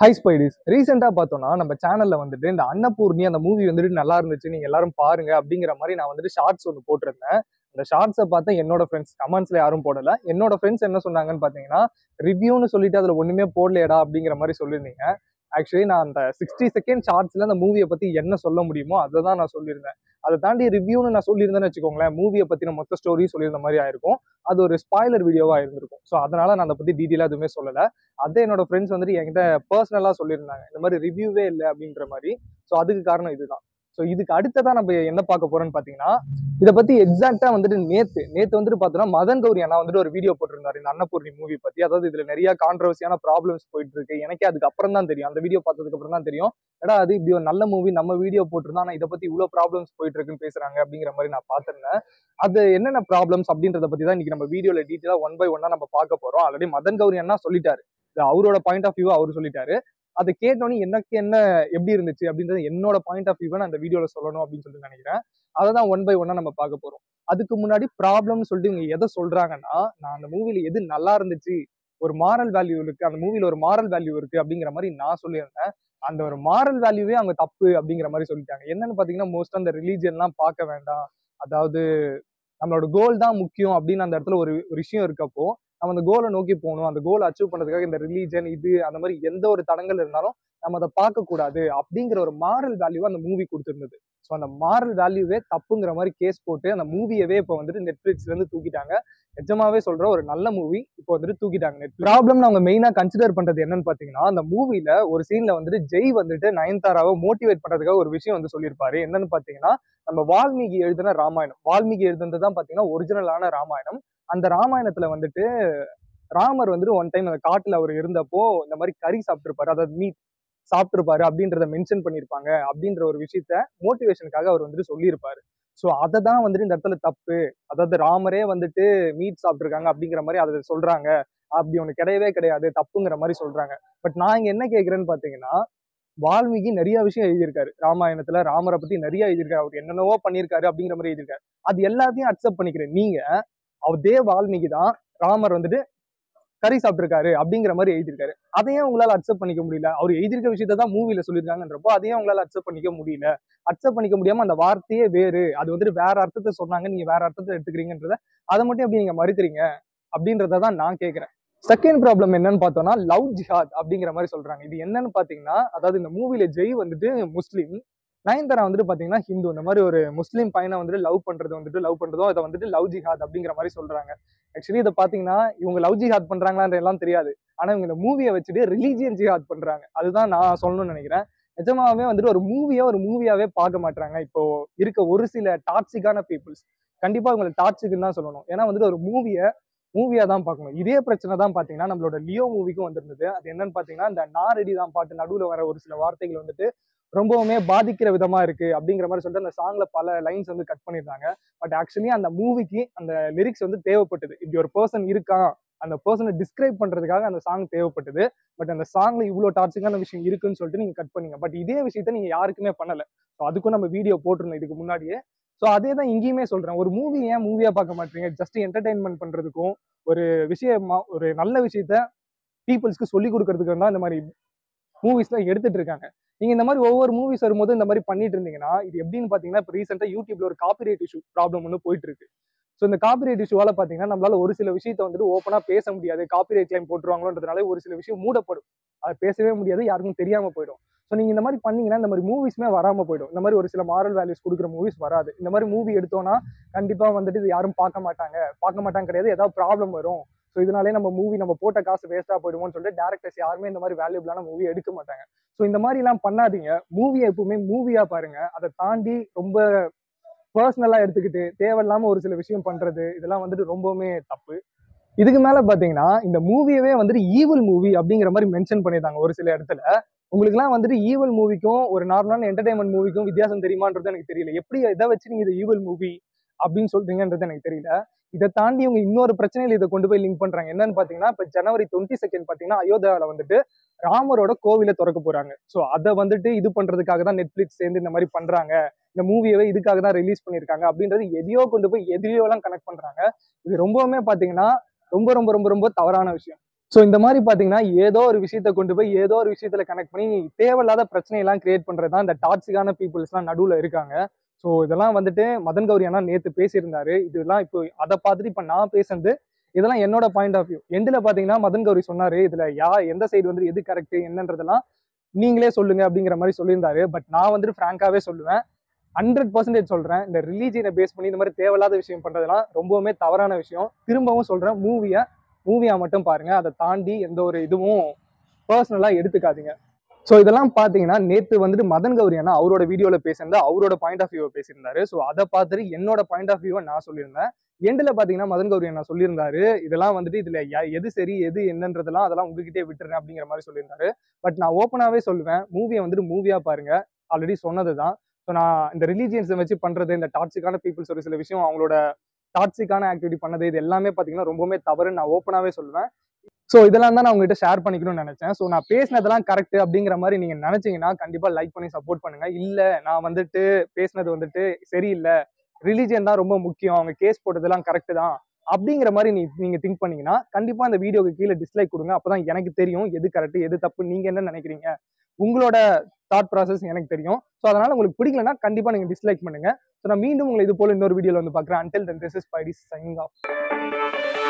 high ஸ்பைடிஸ் ரீசெண்டாக பார்த்தோம்னா நம்ம சேனல்ல வந்துட்டு இந்த அன்னபூர்ணி அந்த மூவி வந்துட்டு நல்லா இருந்துச்சு நீங்க எல்லாரும் பாருங்க அப்படிங்கிற மாதிரி நான் வந்துட்டு ஷார்ட்ஸ் ஒன்று போட்டிருந்தேன் அந்த ஷார்ட்ஸை பார்த்தா என்னோட ஃப்ரெண்ட்ஸ் கமெண்ட்ஸ்ல யாரும் போடல என்னோட ஃப்ரெண்ட்ஸ் என்ன சொன்னாங்கன்னு பார்த்தீங்கன்னா ரிவ்யூன்னு சொல்லிட்டு அதுல ஒண்ணுமே போடலையடா அப்படிங்கிற மாதிரி சொல்லியிருந்தீங்க ஆக்சுவலி நான் அந்த சிக்ஸ்டி செகண்ட் ஷார்ட்ஸ்ல அந்த மூவியை பத்தி என்ன சொல்ல முடியுமோ அதை தான் நான் சொல்லியிருந்தேன் அதை தாண்டி ரிவ்யூன்னு நான் சொல்லியிருந்தேன்னு வச்சுக்கோங்களேன் மூவியை பத்தின மொத்த ஸ்டோரி சொல்லியிருந்த மாதிரி ஆயிருக்கும் அது ஒரு ஸ்பாய்லர் வீடியோவா இருந்திருக்கும் ஸோ அதனால நான் அதை பத்தி டீட்டெயிலாக எதுவுமே சொல்லல அதே என்னோட ஃப்ரெண்ட்ஸ் வந்துட்டு என்கிட்ட பர்சனலாக சொல்லியிருந்தாங்க இந்த மாதிரி ரிவ்யூவே இல்லை அப்படின்ற மாதிரி ஸோ அதுக்கு காரணம் இதுதான் ஸோ இதுக்கு அடுத்ததா நம்ம என்ன பார்க்க போறோம்னு பார்த்தீங்கன்னா இதை பத்தி எக்ஸாக்டா வந்துட்டு நேத்து நேத்து வந்துட்டு பார்த்தோம்னா மதன் கௌரி அண்ணா வந்துட்டு ஒரு வீடியோ போட்டிருந்தாரு இந்த அன்னபூர்ணி மூவி பத்தி அதாவது இதுல நிறைய கான்ட்ரவர்சியான ப்ராப்ளம்ஸ் போயிட்டு இருக்கு எனக்கே அதுக்கு அப்புறம் தான் தெரியும் அந்த வீடியோ பார்த்ததுக்கு அப்புறம் தான் தெரியும் எடா அது இப்படி ஒரு நல்ல மூவி நம்ம வீடியோ போட்டிருந்தா ஆனா இதை பத்தி இவ்வளவு ப்ராப்ளம்ஸ் போயிட்டு இருக்குன்னு பேசுறாங்க அப்படிங்கிற மாதிரி நான் பார்த்திருந்தேன் அது என்னென்ன ப்ராப்ளம்ஸ் அப்படின்றத பத்தி தான் இன்னைக்கு நம்ம வீடியோல டீட்டெயிலா ஒன் பை ஒன்னா நம்ம பார்க்க போறோம் ஆல்ரெடி மதன் கௌரி அண்ணா சொல்லிட்டாரு இது அவரோட பாயிண்ட் ஆஃப் வியூ அவர் சொல்லிட்டாரு அதை கேட்டோன்னே எனக்கு என்ன எப்படி இருந்துச்சு அப்படின்றது என்னோட பாயிண்ட் ஆஃப் வியூவை நான் அந்த வீடியோல சொல்லணும் அப்படின்னு சொல்லிட்டு நினைக்கிறேன் அதை தான் ஒன் பை ஒன்னா நம்ம பார்க்க போறோம் அதுக்கு முன்னாடி ப்ராப்ளம்னு சொல்லிட்டு இவங்க எதை சொல்றாங்கன்னா நான் அந்த மூவில எது நல்லா இருந்துச்சு ஒரு மாரல் வேல்யூ இருக்கு அந்த மூவில ஒரு மாரல் வேல்யூ இருக்கு அப்படிங்கிற மாதிரி நான் சொல்லியிருந்தேன் அந்த ஒரு மாரல் வேல்யூவே அவங்க தப்பு அப்படிங்கிற மாதிரி சொல்லிட்டாங்க என்னன்னு பாத்தீங்கன்னா மோஸ்ட் அந்த ரிலீஜியன்லாம் பார்க்க வேண்டாம் அதாவது நம்மளோட கோல் தான் முக்கியம் அப்படின்னு அந்த இடத்துல ஒரு ஒரு விஷயம் இருக்கப்போ நம்ம அந்த கோலை நோக்கி போகணும் அந்த கோலை அச்சீவ் பண்றதுக்காக இந்த ரிலீஜன் இது அந்த மாதிரி எந்த ஒரு தடங்கள் இருந்தாலும் நம்ம அதை பார்க்க கூடாது அப்படிங்கிற ஒரு மாரல் வேல்யூ அந்த மூவி கொடுத்துருந்தது ஸோ அந்த மாரல் வேல்யூவே தப்புங்கிற மாதிரி கேஸ் போட்டு அந்த மூவியவே இப்போ வந்துட்டு நெட்ஃபிளிக்ஸ்ல இருந்து தூக்கிட்டாங்க நிஜமாவே சொல்ற ஒரு நல்ல மூவி இப்போ வந்துட்டு தூக்கிட்டாங்க நெட் ப்ராப்ளம் அவங்க மெயினா கன்சிடர் பண்றது என்னன்னு பாத்தீங்கன்னா அந்த மூவில ஒரு சீன்ல வந்துட்டு ஜெய் வந்துட்டு நயன்தாராவை மோட்டிவேட் பண்றதுக்காக ஒரு விஷயம் வந்து சொல்லியிருப்பாரு என்னன்னு பாத்தீங்கன்னா நம்ம வால்மீகி எழுதின ராமாயணம் வால்மீகி எழுதுனது தான் பாத்தீங்கன்னா ஒரிஜினலான ராமாயணம் அந்த ராமாயணத்துல வந்துட்டு ராமர் வந்துட்டு ஒன் டைம் அந்த காட்டுல அவர் இருந்தப்போ இந்த மாதிரி கறி சாப்பிட்டிருப்பாரு அதாவது மீட் சாப்பிட்டிருப்பாரு அப்படின்றத மென்ஷன் பண்ணியிருப்பாங்க அப்படின்ற ஒரு விஷயத்த மோட்டிவேஷனுக்காக அவர் வந்துட்டு சொல்லியிருப்பாரு ஸோ அதை தான் வந்துட்டு இந்த இடத்துல தப்பு அதாவது ராமரே வந்துட்டு மீட் சாப்பிட்ருக்காங்க அப்படிங்கிற மாதிரி அதை சொல்றாங்க அப்படி ஒன்று கிடையவே கிடையாது தப்புங்கிற மாதிரி சொல்றாங்க பட் நான் இங்க என்ன கேட்குறேன்னு பார்த்தீங்கன்னா வால்மீகி நிறைய விஷயம் எழுதியிருக்காரு ராமாயணத்துல ராமரை பத்தி நிறைய எழுதியிருக்காரு அவர் என்னென்னவோ பண்ணியிருக்காரு அப்படிங்கிற மாதிரி எழுதியிருக்காரு அது எல்லாத்தையும் அக்செப்ட் பண்ணிக்கிறேன் நீங்க அவதே வால்மீகி தான் ராமர் வந்துட்டு கறி சாப்பிட்டிருக்காரு அப்படிங்கிற மாதிரி எழுதியிருக்காரு அதையும் உங்களால அக்செப்ட் பண்ணிக்க முடியல அவர் எழுதியிருக்க விஷயத்தை தான் மூவில சொல்லியிருக்காங்கன்றப்போ அதையும் உங்களால அக்செப்ட் பண்ணிக்க முடியல அக்செப்ட் பண்ணிக்க முடியாம அந்த வார்த்தையே வேறு அது வந்துட்டு வேற அர்த்தத்தை சொன்னாங்க நீங்க வேற அர்த்தத்தை எடுத்துக்கிறீங்கன்றத அதை மட்டும் எப்படி நீங்க மறுக்கிறீங்க அப்படின்றத தான் நான் கேட்கிறேன் செகண்ட் ப்ராப்ளம் என்னன்னு பார்த்தோம்னா லவ் ஜிஹாத் அப்படிங்கிற மாதிரி சொல்றாங்க இது என்னன்னு பாத்தீங்கன்னா அதாவது இந்த மூவில ஜெய் வந்துட்டு முஸ்லீம் நயன்தாரா வந்துட்டு பாத்தீங்கன்னா ஹிந்து இந்த மாதிரி ஒரு முஸ்லீம் பையனை வந்துட்டு லவ் பண்றது வந்துட்டு லவ் பண்றதும் அதை வந்துட்டு லவ் ஜிஹாத் அப்படிங்கிற மாதிரி சொல்றாங்க ஆக்சுவலி இதை பாத்தீங்கன்னா இவங்க லவ் ஜிஹாத் பண்றாங்களான்ற எல்லாம் தெரியாது ஆனா இவங்க இந்த மூவியை வச்சுட்டு ரிலீஜியன் ஜிஹாத் பண்றாங்க அதுதான் நான் சொல்லணும்னு நினைக்கிறேன் நிஜமாவே வந்துட்டு ஒரு மூவியா ஒரு மூவியாவே பார்க்க மாட்டாங்க இப்போ இருக்க ஒரு சில டாக்ஸிக்கான பீப்புள்ஸ் கண்டிப்பா இவங்களை டாக்ஸிக்குன்னு தான் சொல்லணும் ஏன்னா வந்துட்டு ஒரு மூவியை மூவியா தான் பார்க்கணும் இதே பிரச்சனை தான் பாத்தீங்கன்னா நம்மளோட லியோ மூவிக்கும் வந்திருந்தது அது என்னன்னு பாத்தீங்கன்னா இந்த நாரெடி தான் பாட்டு நடுவுல வர ஒரு சில வார்த்தைகள் வந்துட்டு ரொம்பவுமே பாதிக்கிற விதமா இருக்கு அப்படிங்கிற மாதிரி சொல்லிட்டு அந்த சாங்ல பல லைன்ஸ் வந்து கட் பண்ணியிருந்தாங்க பட் ஆக்சுவலி அந்த மூவிக்கு அந்த லிரிக்ஸ் வந்து தேவைப்பட்டது இப்படி ஒரு பர்சன் இருக்கான் அந்த பர்சனை டிஸ்கிரைப் பண்றதுக்காக அந்த சாங் தேவைப்பட்டது பட் அந்த சாங்ல இவ்வளவு டார்ச்சிங்கான விஷயம் இருக்குன்னு சொல்லிட்டு நீங்க கட் பண்ணீங்க பட் இதே விஷயத்த நீங்க யாருக்குமே பண்ணல ஸோ அதுக்கும் நம்ம வீடியோ போட்டிருந்தோம் இதுக்கு முன்னாடியே ஸோ அதே தான் இங்கேயுமே சொல்றேன் ஒரு மூவி ஏன் மூவியா பார்க்க மாட்டீங்க ஜஸ்ட் என்டர்டைன்மெண்ட் பண்றதுக்கும் ஒரு விஷயமா ஒரு நல்ல விஷயத்த பீப்புள்ஸ்க்கு சொல்லி கொடுக்கறதுக்கு தான் இந்த மாதிரி மூவிஸ்லாம் எடுத்துட்டு இருக்காங்க நீங்க இந்த மாதிரி ஒவ்வொரு மூவிஸ் வரும்போது இந்த மாதிரி பண்ணிட்டு இருந்தீங்கன்னா இது எப்படின்னு பாத்தீங்கன்னா இப்போ ரீசெண்டா யூடியூப்ல ஒரு காப்பிரைட் இஷ்யூ ப்ராப்ளம் ஒன்று போயிட்டு இருக்கு ஸோ இந்த காப்பிரைட் இஷ்யூவால பாத்தீங்கன்னா நம்மளால ஒரு சில விஷயத்த வந்துட்டு ஓப்பனா பேச முடியாது காப்பிரைட் கிளைம் போட்டுருவாங்களோன்றதுனால ஒரு சில விஷயம் மூடப்படும் அது பேசவே முடியாது யாருக்கும் தெரியாம போயிடும் ஸோ நீங்க இந்த மாதிரி பண்ணீங்கன்னா இந்த மாதிரி மூவிஸ்மே வராம போயிடும் இந்த மாதிரி ஒரு சில மாரல் வேல்யூஸ் கொடுக்குற மூவிஸ் வராது இந்த மாதிரி மூவி எடுத்தோம்னா கண்டிப்பா வந்துட்டு இது யாரும் பார்க்க மாட்டாங்க பார்க்க மாட்டாங்க கிடையாது ஏதாவது ப்ராப்ளம் வரும் ஸோ இதனாலே நம்ம மூவி நம்ம போட்ட காசு வேஸ்டா போயிடுமோன்னு சொல்லிட்டு டேரக்டர்ஸ் யாருமே இந்த மாதிரி வேல்யூபிளான மூவி எடுக்க மாட்டாங்க ஸோ இந்த மாதிரி எல்லாம் பண்ணாதீங்க மூவியை எப்பவுமே மூவியா பாருங்க அதை தாண்டி ரொம்ப பர்சனலா எடுத்துக்கிட்டு தேவையில்லாம ஒரு சில விஷயம் பண்றது இதெல்லாம் வந்துட்டு ரொம்பவுமே தப்பு இதுக்கு மேல பாத்தீங்கன்னா இந்த மூவியவே வந்துட்டு ஈவல் மூவி அப்படிங்கிற மாதிரி மென்ஷன் பண்ணியிருந்தாங்க ஒரு சில இடத்துல உங்களுக்குலாம் வந்துட்டு ஈவல் மூவிக்கும் ஒரு நார்மலான என்டர்டைன்மெண்ட் மூவிக்கும் வித்தியாசம் தெரியுமான்றது எனக்கு தெரியல எப்படி இதை வச்சு நீங்க இது ஈவல் மூவி அப்படின்னு சொல்றீங்கன்றது எனக்கு தெரியல இதை தாண்டி இவங்க இன்னொரு பிரச்சனையில இதை கொண்டு போய் லிங்க் பண்றாங்க என்னன்னு பாத்தீங்கன்னா இப்ப ஜனவரி டுவெண்ட்டி செகண்ட் பாத்தீங்கன்னா அயோத்தியாவில வந்துட்டு ராமரோட கோவிலை திறக்க போறாங்க ஸோ அதை வந்துட்டு இது பண்றதுக்காக தான் நெட்ஃபிளிக்ஸ் சேர்ந்து இந்த மாதிரி பண்றாங்க இந்த மூவியவே இதுக்காக தான் ரிலீஸ் பண்ணியிருக்காங்க அப்படின்றது எதையோ கொண்டு போய் எதிரியோ எல்லாம் கனெக்ட் பண்றாங்க இது ரொம்பவுமே பாத்தீங்கன்னா ரொம்ப ரொம்ப ரொம்ப ரொம்ப தவறான விஷயம் ஸோ இந்த மாதிரி பார்த்தீங்கன்னா ஏதோ ஒரு விஷயத்த கொண்டு போய் ஏதோ ஒரு விஷயத்துல கனெக்ட் பண்ணி தேவையில்லாத பிரச்சனையெல்லாம் கிரியேட் பண்றது தான் இந்த டாக்ஸிக்கான பீப்புள்ஸ்லாம் நடுவில் இருக்காங்க ஸோ இதெல்லாம் வந்துட்டு மதன் கௌரி அண்ணா நேற்று பேசியிருந்தாரு இதெல்லாம் இப்போ அதை பார்த்துட்டு இப்போ நான் பேசுனது இதெல்லாம் என்னோட பாயிண்ட் ஆஃப் வியூ எண்டில் பார்த்தீங்கன்னா மதன் கௌரி சொன்னாரு இதுல யா எந்த சைடு வந்து எது கரெக்ட் என்னன்றதெல்லாம் நீங்களே சொல்லுங்க அப்படிங்கிற மாதிரி சொல்லியிருந்தாரு பட் நான் வந்துட்டு ஃப்ராங்காவே சொல்லுவேன் ஹண்ட்ரட் பர்சன்டேஜ் சொல்றேன் இந்த ரிலீஜியனை பேஸ் பண்ணி இந்த மாதிரி தேவையில்லாத விஷயம் பண்றதெல்லாம் ரொம்பவுமே தவறான விஷயம் திரும்பவும் சொல்றேன் மூவியை மூவியா மட்டும் பாருங்க அதை தாண்டி எந்த ஒரு இதுவும் பர்சனலா எடுத்துக்காதீங்க ஸோ இதெல்லாம் பார்த்தீங்கன்னா நேற்று வந்துட்டு மதன் கௌரி அண்ணா அவரோட வீடியோவில் பேசியிருந்தா அவரோட பாயிண்ட் ஆஃப் வியூவை பேசியிருந்தாரு ஸோ அதை பார்த்துட்டு என்னோட பாயிண்ட் ஆஃப் வியூவை நான் சொல்லியிருந்தேன் எண்டில் பார்த்தீங்கன்னா மதன் கௌரி அண்ணா சொல்லியிருந்தாரு இதெல்லாம் வந்துட்டு இதில் எது சரி எது என்னன்றதெல்லாம் அதெல்லாம் உங்ககிட்டே விட்டுறேன் அப்படிங்கிற மாதிரி சொல்லியிருந்தாரு பட் நான் ஓப்பனாகவே சொல்லுவேன் மூவியை வந்துட்டு மூவியாக பாருங்க ஆல்ரெடி சொன்னது தான் ஸோ நான் இந்த ரிலீஜியன்ஸை வச்சு பண்ணுறது இந்த டாக்ஸிக்கான பீப்புள்ஸ் ஒரு சில விஷயம் அவங்களோட டாக்ஸிக்கான ஆக்டிவிட்டி பண்ணது இது எல்லாமே பார்த்தீங்கன்னா ரொம்பவுமே தவறுன்னு நான் ஓப்பனாகவே சொல்லுவேன் ஸோ இதெல்லாம் தான் நான் உங்ககிட்ட ஷேர் பண்ணிக்கணும்னு நினைச்சேன் ஸோ நான் பேசினதெல்லாம் கரெக்ட் அப்படிங்கிற மாதிரி நீங்க நினைச்சீங்கன்னா கண்டிப்பா லைக் பண்ணி சப்போர்ட் பண்ணுங்க இல்ல நான் வந்துட்டு பேசினது வந்துட்டு சரியில்லை ரிலீஜியன் தான் ரொம்ப முக்கியம் அவங்க கேஸ் போட்டதெல்லாம் கரெக்ட் தான் அப்படிங்கிற மாதிரி நீ நீங்க திங்க் பண்ணீங்கன்னா கண்டிப்பா அந்த வீடியோக்கு கீழே டிஸ்லைக் கொடுங்க அப்பதான் எனக்கு தெரியும் எது கரெக்ட் எது தப்பு நீங்க என்ன நினைக்கிறீங்க உங்களோட தாட் ப்ராசஸ் எனக்கு தெரியும் ஸோ அதனால உங்களுக்கு பிடிக்கலன்னா கண்டிப்பா நீங்க டிஸ்லைக் பண்ணுங்க ஸோ நான் மீண்டும் உங்களை இது போல இன்னொரு வீடியோல வந்து பார்க்குறேன் அன்டில் தென் திஸ் இஸ் பைடிஸ் சைனிங் ஆஃப்